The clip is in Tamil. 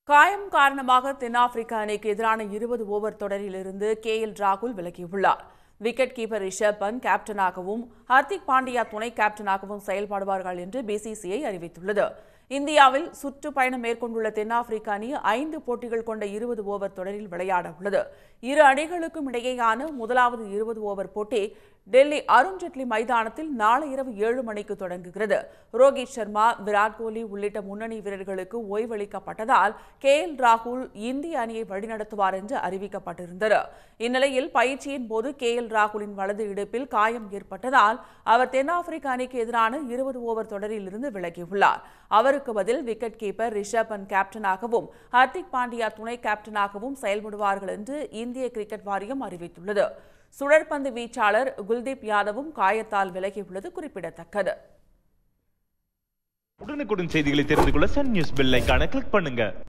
காயம் காரணமாக தென்னாப்பிரிக்க அணிக்கு எதிரான இருபது ஓவர் தொடரிலிருந்து கே எல் ராகுல் விலகியுள்ளார் விக்கெட் கீப்பர் ரிஷப் பந்த் கேப்டனாகவும் ஹர்திக் பாண்டியா துணை கேப்டனாகவும் செயல்படுவார்கள் என்று பிசிசிஐ அறிவித்துள்ளது இந்தியாவில் சுற்றுப்பயணம் மேற்கொண்டுள்ள தென்னாப்பிரிக்க அணி ஐந்து போட்டிகள் கொண்ட இருபது ஓவர் தொடரில் விளையாட உள்ளது இரு அணிகளுக்கும் இடையேயான முதலாவது இருபது ஓவர் போட்டி டெல்லி அருண்ஜேட்லி மைதானத்தில் நாளை இரவு ஏழு மணிக்கு தொடங்குகிறது ரோஹித் சர்மா விராட் கோலி உள்ளிட்ட முன்னணி வீரர்களுக்கு ஓய்வளிக்கப்பட்டதால் கே எல் ராகுல் இந்திய அணியை வழிநடத்துவார் என்று அறிவிக்கப்பட்டிருந்தது இந்நிலையில் பயிற்சியின் போது கே எல் ராகுலின் வலது இடுப்பில் காயம் ஏற்பட்டதால் அவர் தென்னாப்பிரிக்க அணிக்கு எதிரான இருபது ஓவர் தொடரில் இருந்து விலகியுள்ளார் அவருக்கு பதில் விக்கெட் கீப்பர் ரிஷப் பந்த் கேப்டனாகவும் ஹர்திக் பாண்டியா துணை கேப்டனாகவும் செயல்படுவார்கள் என்று இந்திய கிரிக்கெட் வாரியம் அறிவித்துள்ளது சுழற்பந்து வீச்சாளர் குல்தீப் யாதவும் காயத்தால் விலகியுள்ளது குறிப்பிடத்தக்கது உடனுக்குடன் செய்திகளை தெரிந்து கொள்ள சன் நியூஸ் பெல் ஐகானை கிளிக் பண்ணுங்க